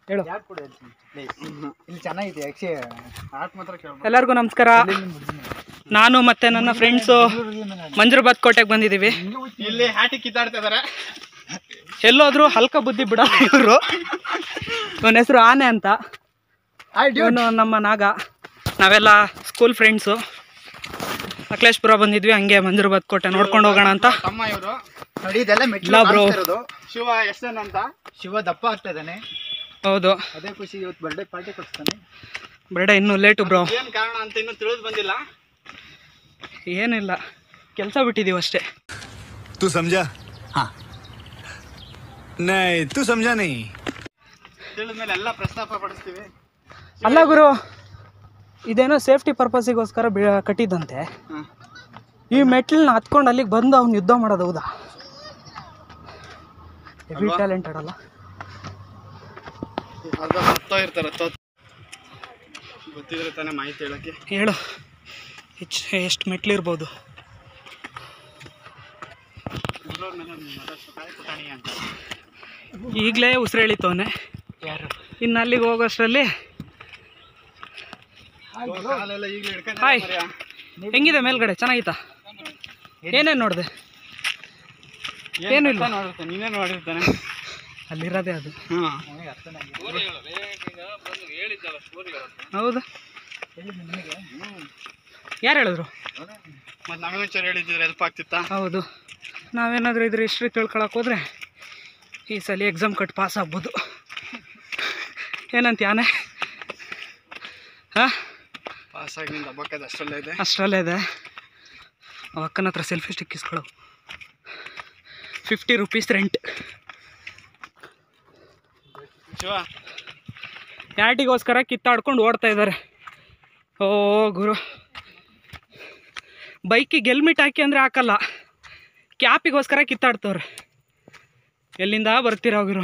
ಹೇಳು ಇಲ್ಲಿ ಚೆನ್ನಾಗಿದೆ ಯಕ್ಷಿ ಆಟ ಮಾತ್ರ ಕೇಳ್ಬೋದು ಎಲ್ಲರಿಗೂ ನಮಸ್ಕಾರ ನಾನು ಮತ್ತೆ ನನ್ನ ಫ್ರೆಂಡ್ಸು ಮಂಜುರ್ಬಾದ್ ಕೋಟೆಗೆ ಬಂದಿದ್ದೀವಿ ಇಲ್ಲಿ ಹ್ಯಾಟಿ ಕಿತ್ತಾಡ್ತಾ ಇದಾರೆ ಎಲ್ಲೋದ್ರು ಹಲ್ಕ ಬುದ್ಧಿ ಬಿಡಲ್ಲ ಇವರು ಇವನ ಹೆಸರು ಆನೆ ಅಂತ ಇವನು ನಮ್ಮ ನಾಗ ನಾವೆಲ್ಲ ಸ್ಕೂಲ್ ಫ್ರೆಂಡ್ಸು ಅಕ್ಲೇಶ್ಪುರ ಬಂದಿದ್ವಿ ಹಂಗೆ ಮಂಜುರ್ಬಾದ್ ಕೋಟೆ ನೋಡ್ಕೊಂಡು ಹೋಗೋಣ ಅಂತ ತಮ್ಮ ಇವರು ನೋಡಿ ಇದೆಲ್ಲ ಮೆಟ್ಲು ಇಲ್ಲ bro. ಕಾಣಿಸ್ತಾ ಇರೋದು. ಶಿವ ಎಷ್ಟನ್ ಅಂತ ಶಿವ ದಪ್ಪ ಆಗ್ತಾ ಇದ್ದಾನೆ ಹೌದು ಅದೇ ಖುಷಿ ಇವತ್ತು ಬರ್ಡೇ ಪಾರ್ಟಿ ಕೊಡ್ತಾನೆ ಬೇಡ ಇನ್ನೂ ಲೇಟು ಬ್ರೋ ಏನ್ ಕಾರಣ ಅಂತ ಇನ್ನೂ ತಿಳಿದು ಬಂದಿಲ್ಲ ಏನಿಲ್ಲ ಕೆಲಸ ಬಿಟ್ಟಿದ್ದೀವಿ ಅಷ್ಟೇ तू समझा हाँ नहीं तू समझा नहीं ತಿಳಿದ ಮೇಲೆ ಎಲ್ಲ ಪ್ರಸ್ತಾಪ ಪಡಿಸ್ತೀವಿ ಅಲ್ಲ ಗುರು ಇದೇನೋ ಸೇಫ್ಟಿ ಪರ್ಪಸ್ಸಿಗೋಸ್ಕರ ಬಿ ಕಟ್ಟಿದ್ದಂತೆ ಹ್ಮ್. ಈ ಮೆಟ್ಲನ್ನ ಹತ್ಕೊಂಡು ಅಲ್ಲಿಗೆ ಬಂದು ಅವ್ನು ಯುದ್ಧ ಮಾಡೋದು ಹೌದಾ ಹೆವಿ ಟ್ಯಾಲೆಂಟೆಡ್ ಅಲ್ಲ ಅರ್ಧ ಸತ್ತೋ ಇರ್ತಾರೆ ಗೊತ್ತಿದ್ರೆ ತಾನೇ ಮಾಹಿತಿ ಹೇಳಕ್ಕೆ ಹೇಳು ಹೆಚ್ಚು ಎಷ್ಟು ಮೆಟ್ಲಿರ್ಬೋದು ಬೆಂಗಳೂರು ಮೇಲೆ ಮತ್ತಷ್ಟು ಕಾಯಿ ಪುಟಾಣಿ ಅಂತ ಈಗಲೇ ಉಸಿರೆಳಿತವನೆ ಯಾರು ಇನ್ನು ಅಲ್ಲಿಗೆ ಹೋಗೋಷ್ಟರಲ್ಲಿ ಕಾಲೆಲ್ಲ ಈಗಲೇ ಹಿಡ್ಕೊಂಡು ಹಾಯ್ ಹೆಂಗಿದೆ ಮೇಲ್ಗಡೆ ಚೆನ್ನಾಗಿತ್ತಾ ಏನೇನು ನೋಡಿದೆ ಏನು ಇಲ್ಲ. ನೋಡಿರ್ತಾನೆ ನೀನೇ ನೋಡಿರ್ತಾನೆ ಅಲ್ಲಿರೋದೇ ಅದು ಹ್ಞೂ ಹೌದಾ ಯಾರು ಹೇಳಿದ್ರು ಮತ್ತು ನಮಗೊಂಚೂರು ಹೇಳಿದ್ರೆ ಹೆಲ್ಪ್ ಆಗ್ತಿತ್ತಾ ಹೌದು ನಾವೇನಾದರೂ ಇದ್ರ ಹಿಸ್ಟ್ರಿ ತಿಳ್ಕೊಳಕ್ಕೆ ಹೋದ್ರೆ ಈ ಸಲ ಎಕ್ಸಾಮ್ ಕಟ್ ಪಾಸ್ ಆಗ್ಬೋದು ಏನಂತ ಯಾನೆ ಹಾಂ ಪಾಸ್ ಆಗಿ ನಿಂದ ಹಬ್ಬಕ್ಕದ ಅಷ್ಟರಲ್ಲೇ ಇದೆ ಅಷ್ಟರಲ್ಲೇ ಇದೆ ಅವ ಅಕ್ಕನ ಹತ್ರ ಸೆಲ್ಫಿ ಸ್ಟಿಕ್ ಇಸ್ಕೊಳ್ಳೋ ಫಿಫ್ಟಿ ರುಪೀಸ್ ರೆಂಟ್ ಶಿವ ಯಾಟಿಗೋಸ್ಕರ ಕಿತ್ತಾಡ್ಕೊಂಡು ಓಡ್ತಾ ಇದ್ದಾರೆ ಓ ಗುರು ಬೈಕಿಗೆ ಹೆಲ್ಮೆಟ್ ಹಾಕಿ ಅಂದರೆ ಹಾಕಲ್ಲ ಕ್ಯಾಪಿಗೋಸ್ಕರ ಕಿತ್ತಾಡ್ತವ್ರೆ ಎಲ್ಲಿಂದ ಬರ್ತೀರ ಗುರು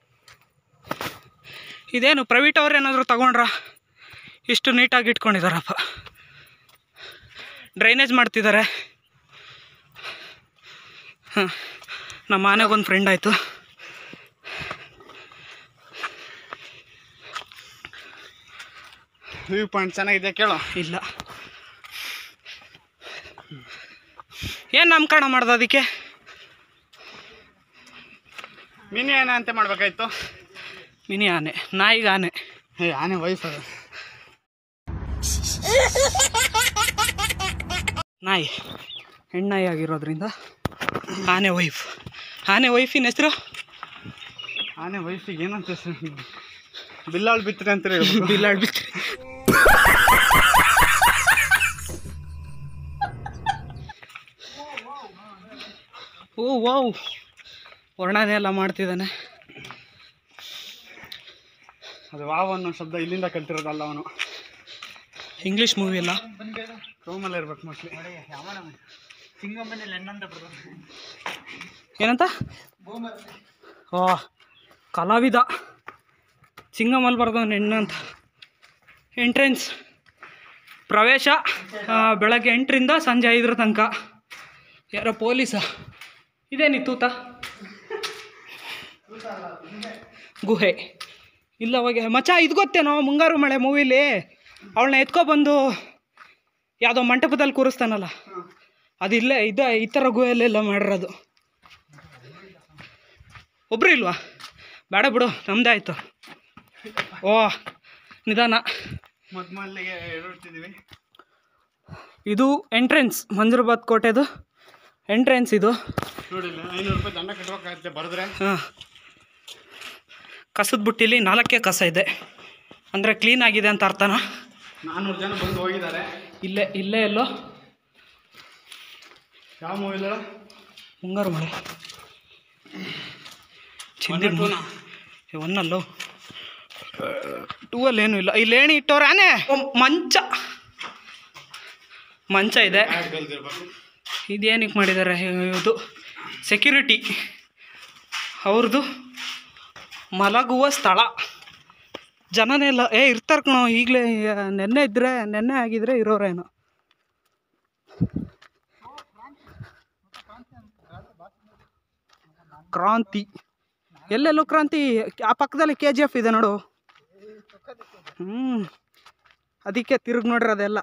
ಇದೇನು ಪ್ರೈವೇಟ್ ಅವ್ರು ಏನಾದರೂ ತಗೊಂಡ್ರ ಇಷ್ಟು ನೀಟಾಗಿ ಇಟ್ಕೊಂಡಿದ್ದಾರಪ್ಪ ಡ್ರೈನೇಜ್ ಮಾಡ್ತಿದ್ದಾರೆ ಹಾಂ ನಮ್ಮ ಮನೆಗೊಂದು ಫ್ರೆಂಡ್ ಆಯಿತು ವ್ಯೂ ಪಾಯಿಂಟ್ ಚೆನ್ನಾಗಿದೆ ಕೇಳು ಇಲ್ಲ ಏನು ನಾಮಕರಣ ಮಾಡ್ದು ಅದಕ್ಕೆ ಮಿನಿ ಏನ ಅಂತ ಮಾಡ್ಬೇಕಾಯ್ತು ಮಿನಿ ಆನೆ ನಾಯಿಗೆ ಆನೆ ಏ ಆನೆ ವೈಫ್ ಅದು ನಾಯಿ ಹೆಣ್ಣಾಯಿ ಆಗಿರೋದ್ರಿಂದ ಆನೆ ವೈಫ್ ಆನೆ ವೈಫಿನ ಹೆಸರು ಆನೆ ವೈಫಿಗೆ ಏನಂತ ಹೆಸ್ರು? ಬಿಲ್ಲಾಳ್ ಬಿತ್ತರೆ ಅಂತ ಹೇಳ್ಬೇಕು ಬಿಲ್ಲಾಡ್ಬಿಟ್ರಿ ಓ ವಾವ್ ವರ್ಣನೆ ಎಲ್ಲ ಮಾಡ್ತಿದ್ದಾನೆ ಅದು ವಾವ್ ಅನ್ನೋ ಶಬ್ದ ಇಲ್ಲಿಂದ ಕಲ್ತಿರೋದಲ್ಲ ಅವನು ಇಂಗ್ಲೀಷ್ ಮೂವಿ ಎಲ್ಲ ರೂಮಲ್ಲೇ ಇರ್ಬೇಕು ಮೋಸ್ಟ್ಲಿ ಏನಂತ ಓ ಕಲಾವಿದ ಚಿಂಗಮಲ್ಲಿ ಬರ್ದವನು ಹೆಣ್ಣಂತ ಎಂಟ್ರೆನ್ಸ್ ಪ್ರವೇಶ ಆ, ಬೆಳಗ್ಗೆ ಎಂಟರಿಂದ ಸಂಜೆ ಐದರ ತನಕ ಯಾರೋ ಪೊಲೀಸ ಇದೇನಿ ತೂತ ಗುಹೆ ಇಲ್ಲ ಹೋಗಿ ಮಚ್ಚ ಇದು ಗೊತ್ತೇನೋ ಮುಂಗಾರು ಮಳೆ ಮೂವಿಲಿ ಅವಳನ್ನ ಎತ್ಕೊಬಂದು ಯಾವುದೋ ಮಂಟಪದಲ್ಲಿ ಕೂರಿಸ್ತಾನಲ್ಲ ಅದಿಲ್ಲೇ ಇದ ಈ ಥರ ಗುಹೆಯಲ್ಲೆಲ್ಲ ಮಾಡಿರೋದು ಒಬ್ರು ಇಲ್ವಾ ಬೇಡ ಬಿಡು ನಮ್ಮದೇ ಆಯಿತು ಓ ನಿಧಾನ ಮೊದ್ಮಲ್ಲಿಗೆ ಇಟ್ಟಿದ್ದೀವಿ ಇದು ಎಂಟ್ರೆನ್ಸ್ ಮಂಜುರ್ಬಾದ್ ಕೋಟೆದು ಎಂಟ್ರೆನ್ಸ್ ಇದು ನೋಡಿಲ್ಲ ಐನೂರು ರೂಪಾಯಿ ದಂಡ ಕಟ್ಬೇಕಾಗುತ್ತೆ ಬರೆದ್ರೆ ಹಾಂ ಕಸದ ಬುಟ್ಟಿಲಿ ನಾಲ್ಕೇ ಕಸ ಇದೆ ಅಂದರೆ ಕ್ಲೀನ್ ಆಗಿದೆ ಅಂತ ಅರ್ಥನಾ ನಾನ್ನೂರು ಜನ ಬಂದು ಹೋಗಿದ್ದಾರೆ ಇಲ್ಲೇ ಇಲ್ಲೇ ಎಲ್ಲೋ ಯಾವ ಮೂವಿಲ್ಲ ಮುಂಗಾರು ಮಳೆ ಚಿಂದಿ ಒನ್ನಲ್ಲೋ ಟೂ ಅಲ್ಲಿ ಏನೂ ಇಲ್ಲ ಇಲ್ಲಿ ಏಣಿ ಇಟ್ಟವ್ರೆ ಆನೆ ಓ, ಮಂಚ ಮಂಚ ಇದೆ ಕಲ್ತಿರ್ಬೇಕು ಇದೇನಕ್ಕೆ ಮಾಡಿದ್ದಾರೆ ಇದು ಸೆಕ್ಯೂರಿಟಿ ಅವ್ರದ್ದು ಮಲಗುವ ಸ್ಥಳ ಜನನೇ ಇಲ್ಲ ಏ ಇರ್ತಾರೆ ಕಣೋ ಈಗಲೇ ನೆನ್ನೆ ಇದ್ದರೆ ನೆನ್ನೆ ಆಗಿದ್ರೆ ಇರೋರೇನೋ ಕ್ರಾಂತಿ ಎಲ್ಲೆಲ್ಲೋ ಕ್ರಾಂತಿ ಆ ಪಕ್ಕದಲ್ಲಿ ಕೆ ಜಿ ಎಫ್ ಇದೆ ನೋಡು ಹ್ಞೂ ಅದಕ್ಕೆ ತಿರುಗಿ ನೋಡ್ರಿ ಅದೆಲ್ಲ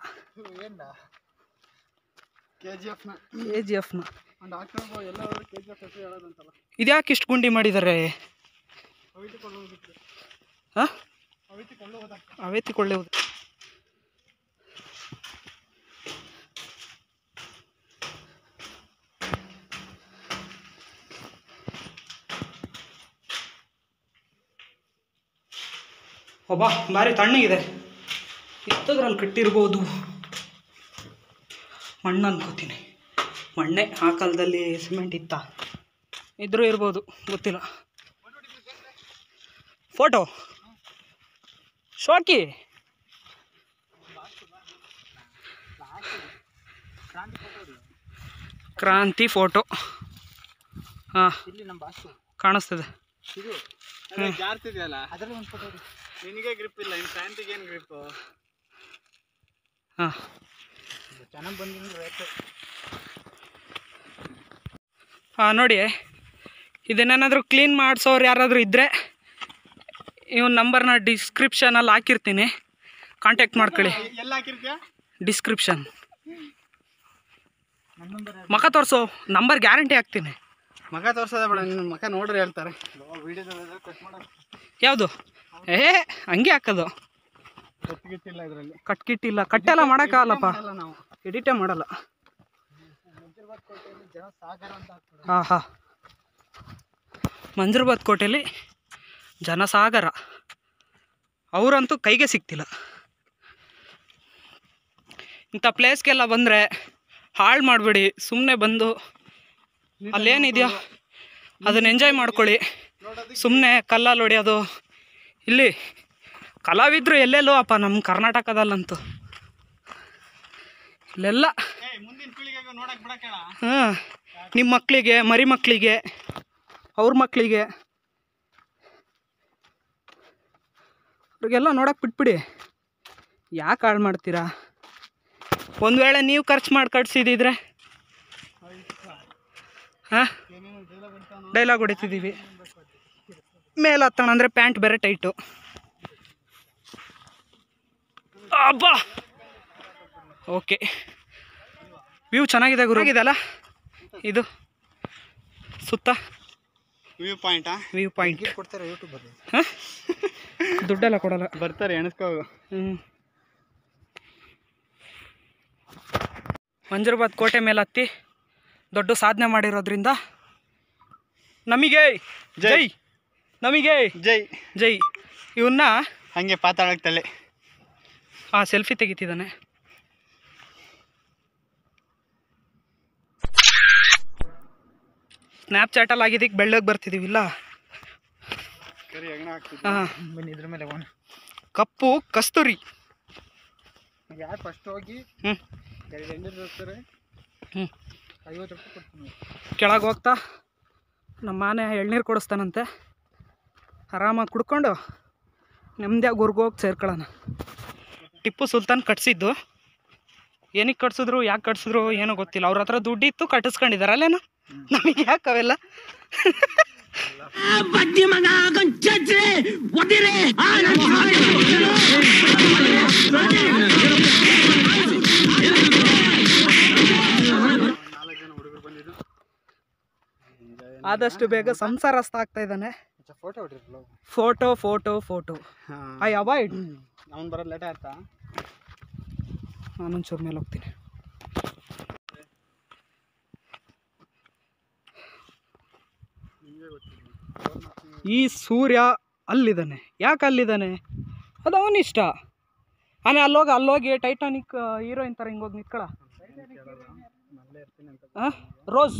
ಕೆ ಜಿ ಎಫ್ನ ಕೆ ಜಿ ಎಫ್ನ ಒಂದು ಹಾಕೊಂಡು ಎಲ್ಲ ಕೆ ಜಿ ಎಫ್ ಹೆಸರು ಹೇಳೋದಂತಲ್ಲ ಇದ್ಯಾಕೆ ಇಷ್ಟು ಗುಂಡಿ ಮಾಡಿದ್ದಾರೆ ಅವಿತುಕೊಂಡು ಹೋಗುತ್ತೆ ಹಾಂ ಅವಿತುಕೊಂಡು ಹೋದ ಅವೆತ್ತಿಕೊಳ್ಳೆ ಒಬ್ಬ ಭಾರಿ ತಣ್ಣಗಿದೆ ಇತ್ತದ್ರಲ್ಲಿ ಕಟ್ಟಿರ್ಬೋದು ಮಣ್ಣು ಅನ್ಕೋತೀನಿ ಮಣ್ಣೆ ಆ ಕಾಲದಲ್ಲಿ ಸಿಮೆಂಟ್ ಇತ್ತ ಇದ್ರೂ ಇರ್ಬೋದು ಗೊತ್ತಿಲ್ಲ ಫೋಟೋ ಶೋಕಿ ಕ್ರಾಂತಿ ಫೋಟೋ ಹಾಂ ಇಲ್ಲಿ ನಮ್ಮ ಬಾಸು ಕಾಣಿಸ್ತದೆ ಇದು ಅದೇ ಜಾರ್ತಿದೆಯಲ್ಲ ಅದರಲ್ಲಿ ಒಂದು ಫೋಟೋ ನಿನಗೆ ಗ್ರಿಪ್ ಇಲ್ಲ ಇನ್ನು ಕ್ರಾಂತಿಗೆ ಏನು ಗ್ರಿಪ್ ಹಾಂ ಚೆನ್ನಾಗಿ ಬಂದಿದ್ರೆ ಹಾಂ ನೋಡಿ ಇದನ್ನೇನಾದರೂ ಕ್ಲೀನ್ ಮಾಡಿಸೋರು ಯಾರಾದರೂ ಇದ್ದರೆ ಇವನ್ ನಂಬರ್ನ ಡಿಸ್ಕ್ರಿಪ್ಷನಲ್ಲಿ ಹಾಕಿರ್ತೀನಿ ಕಾಂಟ್ಯಾಕ್ಟ್ ಮಾಡ್ಕೊಳ್ಳಿ ಎಲ್ಲ ಹಾಕಿರ್ತೀಯ ಡಿಸ್ಕ್ರಿಪ್ಷನ್ ನನ್ನ ನಂಬರ್ ಮಖ ತೋರಿಸು ನಂಬರ್ ಗ್ಯಾರಂಟಿ ಹಾಕ್ತೀನಿ ಮಗ ತೋರ್ಸೋದ ಬೇಡ ನಿನ್ನ ಮಗ ನೋಡ್ರಿ ಹೇಳ್ತಾರೆ ವಿಡಿಯೋದಲ್ಲಿ ಕಟ್ ಮಾಡೋದು ಯಾವುದು ಏ ಹಂಗೆ ಹಾಕೋದು ಗೊತ್ತಿಗಿಟ್ಟಿಲ್ಲ ಇದರಲ್ಲಿ ಕಟ್ಕಿಟ್ಟಿಲ್ಲ ಕಟ್ಟೆಲ್ಲ ಮಾಡೋಕ್ಕಾಗಲ್ಲಪ್ಪ ಅಲ್ಲ ನಾವು ಎಡಿಟೇ ಮಾಡಲ್ಲ ಜನ ಸಾಗರ ಅಂತ ಹಾಕ್ತಾರೆ ಹಾಂ ಹಾಂ ಮಂಜರ್ಬಾದ್ ಕೋಟೆಯಲ್ಲಿ ಜನಸಾಗರ ಅವರಂತೂ ಕೈಗೆ ಸಿಗ್ತಿಲ್ಲ ಇಂಥ ಪ್ಲೇಸ್ಗೆಲ್ಲ ಬಂದರೆ ಹಾಳು ಮಾಡಬೇಡಿ ಸುಮ್ಮನೆ ಬಂದು ಅಲ್ಲೇನಿದೆಯೋ ಅದನ್ನ ಎಂಜಾಯ್ ಮಾಡ್ಕೊಳ್ಳಿ ಸುಮ್ಮನೆ ಕಲ್ಲಲ್ಲಿ ಹೊಡೆಯೋದು ಇಲ್ಲಿ ಕಲಾವಿದರು ಎಲ್ಲೆಲ್ಲೋ ಅಪ್ಪ ನಮ್ಮ ಕರ್ನಾಟಕದಲ್ಲಂತೂ ಇಲ್ಲೆಲ್ಲ ಏ ಮುಂದಿನ ಪೀಳಿಗೆಗೆ ನೋಡಕ್ ಬಿಡಕ್ಕೇಳ ಹಾಂ ನಿಮ್ಮ ಮಕ್ಕಳಿಗೆ ಮರಿ ಮಕ್ಕಳಿಗೆ ಅವ್ರ ಮಕ್ಕಳಿಗೆ ಅವ್ರಿಗೆಲ್ಲ ನೋಡಕ್ಕೆ ಬಿಟ್ಬಿಡಿ ಯಾಕೆ ಹಾಳು ಮಾಡ್ತೀರಾ ಒಂದು ವೇಳೆ ನೀವು ಖರ್ಚು ಮಾಡಿ ಕಟ್ಸಿದಿದ್ರೆ ಹಾಂ ಏನೇನು ಡೈಲಾಗ್ ಹೊಡಿತಾನೋ ಡೈಲಾಗ್ ಹೊಡಿತಿದ್ದೀವಿ ಮೇಲೆ ಹತ್ತಣ ಅಂದರೆ ಪ್ಯಾಂಟ್ ಬೇರೆ ಟೈಟು ಅಬ್ಬಾ ಓಕೆ ವ್ಯೂ ಚೆನ್ನಾಗಿದೆ ಗುರು ಆಗಿದೆಲ್ಲ ಇದು ಸುತ್ತ ವ್ಯೂ ಪಾಯಿಂಟಾ ವ್ಯೂ ಪಾಯಿಂಟ್ ಕೊಡ್ತಾರೆ ಯೂಟ್ಯೂಬಲ್ಲಿ ಹಾಂ ದುಡ್ಡೆಲ್ಲ ಕೊಡಲ್ಲ ಬರ್ತಾರೆ ಎಣಿಸ್ಕೋ ಹ್ಞೂ ಮಂಜರ್ಬಾದ್ ಕೋಟೆ ಮೇಲೆ ಹತ್ತಿ ದೊಡ್ಡ ಸಾಧನೆ ಮಾಡಿರೋದ್ರಿಂದ ನಮಗೆ ಜೈ. ಜೈ ನಮಗೆ ಜೈ ಜೈ ಇವನ್ನ ಹಂಗೆ ಪಾತಾಳಕ್ಕೆ ತಲೆ ಆ ಸೆಲ್ಫಿ ತೆಗಿತಿದ್ದಾನೆ ಸ್ನ್ಯಾಪ್ಚಾಟಲ್ಲಿ ಆಗಿದ್ದಕ್ಕೆ ಬೆಳ್ಳಗೆ ಬರ್ತಿದ್ದೀವಿಲ್ಲ ಸರಿ ಹೆಗಣ ಆಗ್ತಿದ್ದೆ ಹಾಂ ಬನ್ನಿ ಇದ್ರ ಮೇಲೆ ಹೋಗೋಣ ಕಪ್ಪು ಕಸ್ತೂರಿ ಯಾರು ಫಸ್ಟ್ ಹೋಗಿ ಹ್ಞೂ ಎರಡು ಎಣ್ಣೆ ಹೋಗ್ತಾರೆ ಹ್ಞೂ ಐವತ್ತು ರೂಪಾಯಿ ಕೊಡ್ತೀನಿ ಕೆಳಗೆ ಹೋಗ್ತಾ ನಮ್ಮ ಆನೆ ಎಳ್ನೀರು ಕೊಡಿಸ್ತಾನಂತೆ ಆರಾಮಾಗಿ ಕುಡ್ಕೊಂಡು ನೆಮ್ಮದಿಯಾಗಿ ಊರ್ಗೆ ಹೋಗಿ ಸೇರ್ಕೊಳ್ಳೋಣ ಟಿಪ್ಪು ಸುಲ್ತಾನ್ ಕಟ್ಸಿದ್ದು ಏನಕ್ಕೆ ಕಟ್ಸಿದ್ರು ಯಾಕೆ ಕಟ್ಸಿದ್ರು ಏನೋ ಗೊತ್ತಿಲ್ಲ ಅವ್ರ ಹತ್ರ ದುಡ್ಡಿತ್ತು ಕಟ್ಟಿಸ್ಕೊಂಡಿದ್ದಾರೆ ಅಲ್ಲೇನೋ ನಮಗೆ ಯಾಕೆ ಅವೆಲ್ಲ ನಾಲ್ಕು ಜನ ಹುಡುಗರು ಬಂದಿದ್ದು ಆದಷ್ಟು ಬೇಗ ಸಂಸಾರಸ್ಥ ಆಗ್ತಾ ಇದ್ದಾನೆ ಫೋಟೋ ಹೊಡಿರಲ್ಲ ಫೋಟೋ ಫೋಟೋ ಫೋಟೋ ಹಾಂ ಐ ಅವಾಯ್ಡ್ ಅವ್ನು ಬರೋದು ಲೇಟ್ ಆಯ್ತಾ ನಾನೊಂಚೂರು ಮೇಲೆ ಹೋಗ್ತೀನಿ ಈ ಸೂರ್ಯ ಅಲ್ಲಿದ್ದಾನೆ ಯಾಕೆ ಅಲ್ಲಿದ್ದಾನೆ ಅದು ಅವನ ಇಷ್ಟ ಆನೆ ಅಲ್ಲೋಗಿ ಅಲ್ಲೋಗಿ ಟೈಟಾನಿಕ್ ಹೀರೋಯಿನ್ ಥರ ಹಿಂಗೋಗಿ ನಿಂತ್ಕೊಳ ನಲ್ಲೇ ಇರ್ತೀನಿ ಅಂತ ಹಾಂ ರೋಸ್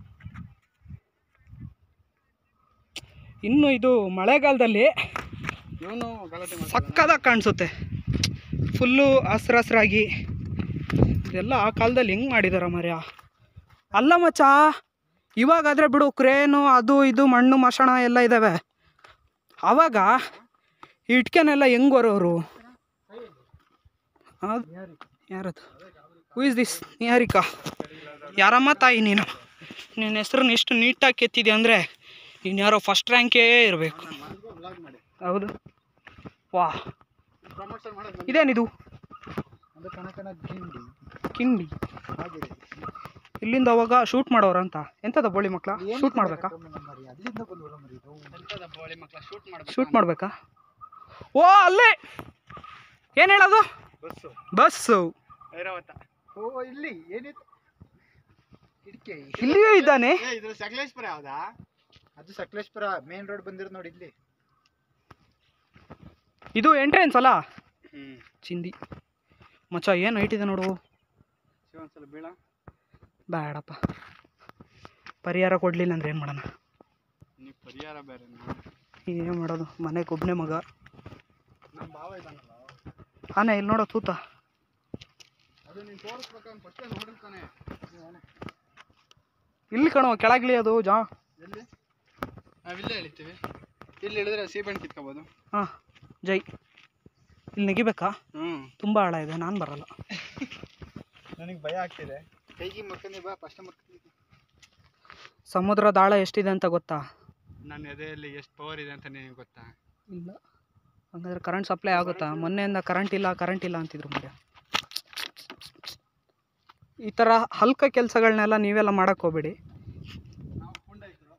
ಇನ್ನು ಇದು ಮಳೆಗಾಲದಲ್ಲಿ ಇವನು ಗಲಾಟೆ ಮಾಡ್ತಾನೆ. ಸಕ್ಕದಾಗಿ ಕಾಣಿಸುತ್ತೆ ಫುಲ್ಲು ಹಸ್ರು ಹಸ್ರಾಗಿ ಇದೆಲ್ಲ ಆ ಕಾಲದಲ್ಲಿ ಹೆಂಗೆ ಮಾಡಿದಾರ ಮರ್ಯ ಅಲ್ಲ ಮಚ್ಚ ಇವಾಗಾದರೆ ಬಿಡು ಕ್ರೇನು ಅದು ಇದು ಮಣ್ಣು ಮಶಣ ಎಲ್ಲ ಇದ್ದಾವೆ ಆವಾಗ ಈ ಇಟ್ಕೆನೆಲ್ಲ ಹೆಂಗೆ ಬರೋರು ಅದು ಯಾರದು ಹೂ ಇಸ್ ದಿಸ್ ನಿಹಾರಿಕಾ ಯಾರಮ್ಮ ತಾಯಿ ನೀನು ನಿನ್ನ ಹೆಸ್ರನ್ನ ಎಷ್ಟು ನೀಟಾಗಿ ಕೆತ್ತಿದೆ ಅಂದರೆ ಇನ್ಯಾರೋ ಫಸ್ಟ್ ರ್ಯಾಂಕೇ ಇರಬೇಕು ಬ್ಲಾಗ್ ಮಾಡಿ ಹೌದು ವಾ ಪ್ರಮೋಷನ್ ಮಾಡೋದು ಇದೇನಿದು ಅದು ಕನಕನ ಗಿಂಡಿ ಕಿಂಡಿ ಹಾಗಿದೆ ಇಲ್ಲಿಂದ ಅವಾಗ ಶೂಟ್ ಮಾಡೋರ ಅಂತ ಎಂತದ ಬೋಳಿ ಮಕ್ಳ ಶೂಟ್ ಮಾಡ್ಬೇಕಾ ಅಲ್ಲಿಂದ ಬಂದು ಮರಿ ಇದು ಎಂತದ ಬೋಳಿ ಮಕ್ಕಳ ಶೂಟ್ ಮಾಡ್ಬೇಕು ಶೂಟ್ ಮಾಡ್ಬೇಕಾ ಓ ಅಲ್ಲೇ ಏನು ಹೇಳೋದು ಬಸ್ಸು ಬಸ್ಸು ಐರಾವತ ಓ ಇಲ್ಲಿ ಏನಿತ್ತು ಕಿಟಕಿ ಇಲ್ಲಿಯೂ ಇದ್ದಾನೆ ಏ ಇದು ಸಕಲೇಶ್ಪುರ ಯಾವ್ದಾ ಅದು ಸಕಲೇಶ್ಪುರ ಮೇನ್ ರೋಡ್ ಬಂದಿರೋದು ನೋಡಿ ಇಲ್ಲಿ ಇದು ಎಂಟ್ರೆನ್ಸ್ ಅಲ್ಲ ಹ್ಮ್ ಚಿಂದಿ ಮಚ್ಚ ಏನು ಹೈಟ್ ಇದೆ ನೋಡು ಒಂದ್ಸಲ ಬೀಳ ಬೇಡಪ್ಪ ಪರಿಹಾರ ಕೊಡಲಿಲ್ಲ ಅಂದ್ರೆ ಏನು ಮಾಡೋಣ ನೀವು ಪರಿಹಾರ ಬೇರೆ ಏನು ಮಾಡೋದು ಮನೆಗೆ ಒಬ್ಬನೇ ಮಗ ನಮ್ಮ ಭಾವ ಇದ್ದಾನಲ್ಲ ಆನೆ ಇಲ್ಲಿ ನೋಡೋ ತೂತ ಅದು ನೀನು ತೋರಿಸ್ಬೇಕಂತ ಫಸ್ಟೇ ನೋಡಿರ್ತಾನೆ ಇಲ್ಲಿ ಕಣೋ ಕೆಳಗ್ಲಿ ಅದು ಜಾ ಎಲ್ಲಿ ನಾವಿಲ್ಲೇ ಇಳಿತೀವಿ ಇಲ್ಲಿ ಇಳಿದ್ರೆ ಸೀಬೆಣ್ಣೆ ಕಿತ್ಕೋಬೋದು ಹಾಂ ಜೈ ಇಲ್ಲಿ ನೆಗಿಬೇಕಾ ಹ್ಞೂ ತುಂಬ ಆಳ ಇದೆ ನಾನು ಬರಲ್ಲ ನನಗೆ ಭಯ ಆಗ್ತಿದೆ ಕೈಗೆ ಮಕ್ಕಂದಿ ಬಾ ಫಸ್ಟ್ ಮಕ್ಕಂದಿ ಸಮುದ್ರದ ಆಳ ಎಷ್ಟಿದೆ ಅಂತ ಗೊತ್ತಾ ನನ್ನ ಎದೆಯಲ್ಲಿ ಎಷ್ಟು ಪವರ್ ಇದೆ ಅಂತ ನಿನಗೆ ಗೊತ್ತಾ ಇಲ್ಲ ಹಂಗಾದ್ರೆ ಕರೆಂಟ್ ಸಪ್ಲೈ ಆಗುತ್ತಾ ಮೊನ್ನೆಯಿಂದ ಕರೆಂಟ್ ಇಲ್ಲ ಕರೆಂಟ್ ಇಲ್ಲ ಅಂತಿದ್ರು ಮರ್ಯ ಈ ಥರ ಹಲ್ಕ ಕೆಲಸಗಳನ್ನೆಲ್ಲ ನೀವೆಲ್ಲ ಮಾಡಕ್ಕೆ ಹೋಗ್ಬೇಡಿ ನಾವು ಪುಂಡೈತರು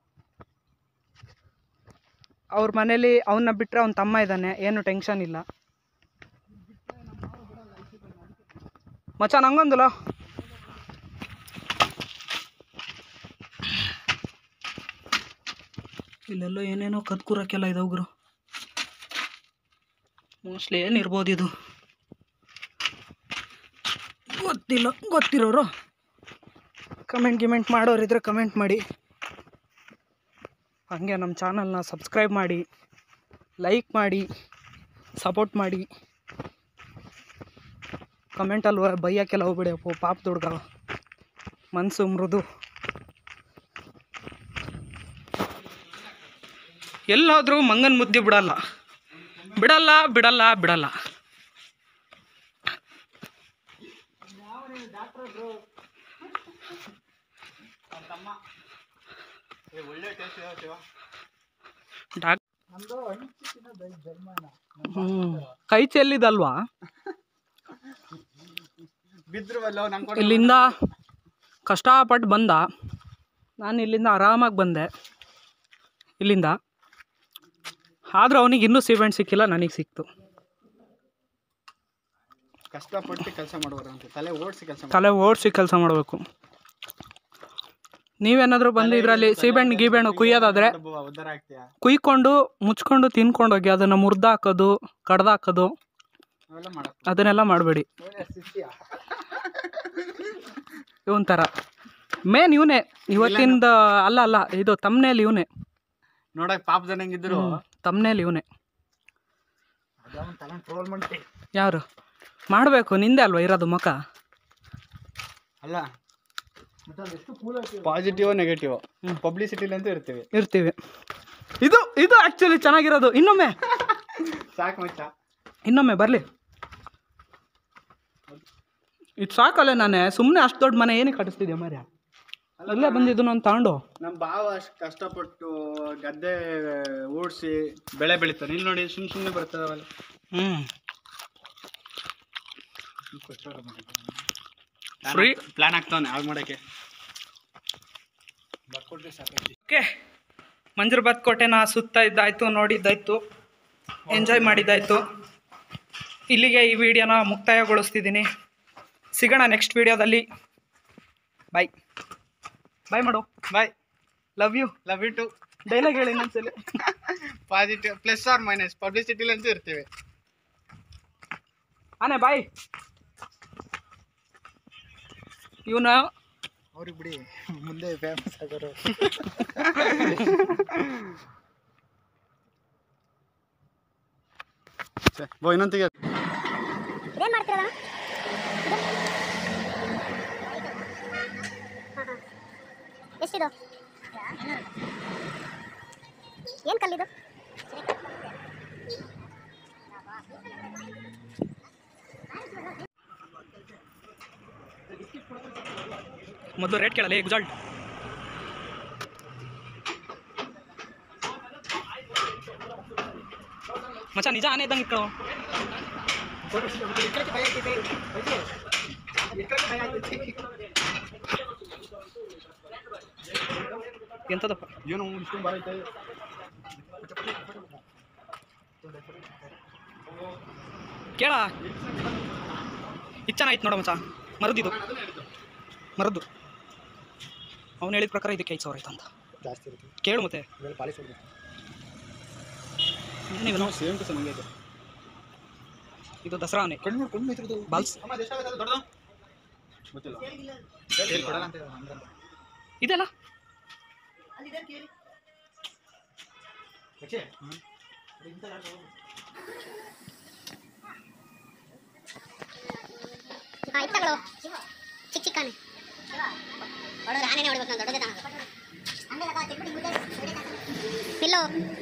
ಅವ್ರ ಮನೇಲಿ ಅವನ್ನ ಬಿಟ್ಟರೆ ಅವ್ನ ತಮ್ಮ ಇದ್ದಾನೆ ಏನು ಟೆನ್ಷನ್ ಇಲ್ಲ ಮಚ್ಚ ನಂಗೊಂದಲ್ಲ ಇಲ್ಲೆಲ್ಲೋ ಏನೇನೋ ಕದ್ಕೂರಕ್ಕೆಲ್ಲ ಇದಾವೆ ಗುರು ಮೋಸ್ಟ್ಲಿ ಏನಿರ್ಬೋದು ಇದು ಗೊತ್ತಿಲ್ಲ ಗೊತ್ತಿರೋರು ಕಮೆಂಟ್ ಗಿಮೆಂಟ್ ಮಾಡೋರಿದ್ರೆ ಕಮೆಂಟ್ ಮಾಡಿ ಹಾಗೆ ನಮ್ಮ ಚಾನಲ್ನ ಸಬ್ಸ್ಕ್ರೈಬ್ ಮಾಡಿ ಲೈಕ್ ಮಾಡಿ ಸಪೋರ್ಟ್ ಮಾಡಿ ಕಮೆಂಟಲ್ಲಿ ಬೈಯೋಕ್ಕೆಲ್ಲ ಹೋಗ್ಬೇಡಿ ಅಪ್ಪು ಪಾಪ ದುಡ್ಗ ಮನಸ್ಸು ಮೃದು ಎಲ್ಲಾದರೂ ಮಂಗನ ಮುದ್ದೆ ಬಿಡಲ್ಲ ಬಿಡಲ್ಲ ಬಿಡಲ್ಲ ಬಿಡಲ್ಲ ಏ ಒಳ್ಳೆ ಟೇಸ್ಟ್ ಇದೆ ಶಿವ ಡಾಕ್ ನಮ್ದು ಜನ್ಮನ ಹ್ಞೂ ಕೈ ಚೆಲ್ಲಿದಲ್ವಾ ಬಿದ್ರು ಅಲ್ಲ ನಂಗೆ ಇಲ್ಲಿಂದ ಕಷ್ಟಪಟ್ಟು ಬಂದ ನಾನು ಇಲ್ಲಿಂದ ಆರಾಮಾಗಿ ಬಂದೆ ಇಲ್ಲಿಂದ ಆದರೂ ಅವನಿಗೆ ಇನ್ನೂ ಸಿಮೆಂಟ್ ಸಿಕ್ಕಿಲ್ಲ ನನಗೆ ಸಿಕ್ತು ಕಷ್ಟಪಟ್ಟು ಕೆಲಸ ಮಾಡುವರು ಅಂತ ತಲೆ ಓಡಿಸಿ ಕೆಲಸ ತಲೆ ಓಡಿಸಿ ಕೆಲಸ ಮಾಡಬೇಕು ನೀವೇನಾದರೂ ಬಂದು ಇದರಲ್ಲಿ ಸೀಬೆಣ್ಣು ಗೀಬೆಣ್ಣು ಕುಯ್ಯೋದಾದರೆ ಉದ್ದಾರ ಆಗ್ತೀಯಾ ಕುಯ್ಕೊಂಡು ಮುಚ್ಕೊಂಡು ತಿನ್ಕೊಂಡು ಹೋಗಿ ಅದನ್ನು ಮುರಿದಾಕೋದು ಕಡ್ದಾಕೋದು ಅವೆಲ್ಲ ಮಾಡಕ್ ಅದನ್ನೆಲ್ಲ ಮಾಡಬೇಡಿ ಇವನ್ ಥರ ಮೇನ್ ಇವನೇ ಇವತ್ತಿಂದ ಅಲ್ಲ ಅಲ್ಲ ಇದು ತಮ್ಮನೇಲಿ ಇವನೇ ನೋಡಕ್ ಪಾಪ ಜನ ಹೆಂಗಿದ್ರು ತಮ್ಮನೇಲಿ ಇವನೇ ತಗೊಂಡು ಟ್ರೋಲ್ ಮಾಡಿ ಯಾರು ಮಾಡಬೇಕು ನಿಂದೆ ಅಲ್ವಾ ಇರೋದು ಮುಖ ಅಲ್ಲ ಪಾಸಿಟಿವ್ ನೆಗೆಟಿವ್ ಪಬ್ಲಿಸಿಟಿಲಿ ಅಂತ ಇರ್ತೀವಿ ಇರ್ತೀವಿ ಇದು ಇದು ಆ್ಯಕ್ಚುಲಿ ಚೆನ್ನಾಗಿರೋದು ಇನ್ನೊಮ್ಮೆ ಸಾಕು ಮಚ್ಚ ಇನ್ನೊಮ್ಮೆ ಬರಲಿ ಇದು ಸಾಕಲ್ಲ ನಾನೇ ಸುಮ್ಮನೆ ಅಷ್ಟು ದೊಡ್ಡ ಮನೆ ಏನಕ್ಕೆ ಕಟ್ಟಿಸ್ತಿದ್ಯಾ ಮರ್ಯ ಅಲ್ಲೇ ಬಂದಿದ್ದು ನಾನು ತಗೊಂಡು ನಮ್ಮ ಭಾವ ಅಷ್ಟು ಕಷ್ಟಪಟ್ಟು ಗದ್ದೆ ಓಡಿಸಿ ಬೆಳೆ ಬೆಳಿತಾರೆ ಇಲ್ಲಿ ನೋಡಿ ಸುಮ್ ಸುಮ್ಮನೆ ಬರ್ತದವಲ್ಲ ಹ್ಞೂ ಫ್ರೀ ಪ್ಲಾನ್ ಆಗ್ತಾವನೆ ಹಾಳು ಮಾಡೋಕ್ಕೆ ಓಕೆ ಮಂಜುರ್ಬಾತ್ ಕೋಟೆನ ಸುತ್ತ ಇದ್ದಾಯ್ತು ನೋಡಿದ್ದಾಯ್ತು ಎಂಜಾಯ್ ಮಾಡಿದ್ದಾಯ್ತು ಇಲ್ಲಿಗೆ ಈ ವಿಡಿಯೋನ ಮುಕ್ತಾಯಗೊಳಿಸ್ತಿದ್ದೀನಿ ಸಿಗೋಣ ನೆಕ್ಸ್ಟ್ ವಿಡಿಯೋದಲ್ಲಿ ಬಾಯ್ ಬಾಯ್ ಮಾಡು bye love you love you too dialogue ಹೇಳಿ ಇನ್ನೊಂದ್ಸಲಿ ಪಾಸಿಟಿವ್ ಪ್ಲಸ್ ಆರ್ ಮೈನಸ್ ಪಬ್ಲಿಸಿಟಿಲಿ ಅಂತ ಇರ್ತೀವಿ ಆನೆ ಬಾಯ್ ಇವನ ಅವ್ರಿಗೆ ಬಿಡಿ ಮುಂದೆ ಫೇಮಸ್ ಆಗೋರು ಬೋ ಇನ್ನೊಂದಿಗೆ ಇದೇನ್ ಮಾಡ್ತಿರೋದ ಎಷ್ಟಿದು ಏನ್ ಕಲ್ಲಿದು ಮೊದಲು ರೇಟ್ ಕೇಳಲ್ಲ ಎಕ್ಸಾಲ್ಟ್ ಮಚ್ಚ ನಿಜ ಆನೆ ಇದ್ದಂಗೆ ಇಟ್ಕೊಳ್ಳೋ ಎಂತದಪ್ಪ ಏನು ಇಷ್ಟೊಂದು ಬರೈತೆ ಕೇಳ ಇದು ಚೆನ್ನಾಗಿತ್ತು ನೋಡ ಮಚ್ಚ ಮರದಿದು ಮರದ್ದು ಅವ್ನು ಹೇಳಿದ ಪ್ರಕಾರ ಇದಕ್ಕೆ ಐದು ಸಾವಿರ ಆಯ್ತು ಅಂತ ಜಾಸ್ತಿ ಇರುತ್ತೆ ಕೇಳು ಮತ್ತೆ ಇವೆಲ್ಲ ಪಾಲಿಶ್ ಹೊಡ್ಬೇಕು ನೀವು ಸೇಮ್ ಟು ಸಂಗೆ ಇದೆ ಇದು ದಸರಾ ಆನೆ ಕಣ್ಣು ಕಣ್ಣು ಇದ್ರದ್ದು ಬಾಲ್ಸ್ ಅಮ್ಮ ಅದೆಷ್ಟಾಗುತ್ತೆ ದೊಡ್ಡದು ಗೊತ್ತಿಲ್ಲ ಹೇಳಿ ಕೊಡಲ್ಲ ಅಂತ ಹೇಳು, ಹಂಗಂತ. ಇದೆಲ್ಲ ಯಕ್ಷೆ? ಹಾಂ ಇದು ತಗೊಳ್ಳೋ ಚಿಕ್ಕ ಚಿಕ್ಕ ಆನೆ ಹೊಡೆದ್ರೆ ಆನೆನೇ ಹೊಡಿಬೇಕು ನಾವು ದೊಡ್ಡದೇ ತಗೊಳ್ಳೋದು ನಿಲ್ಲು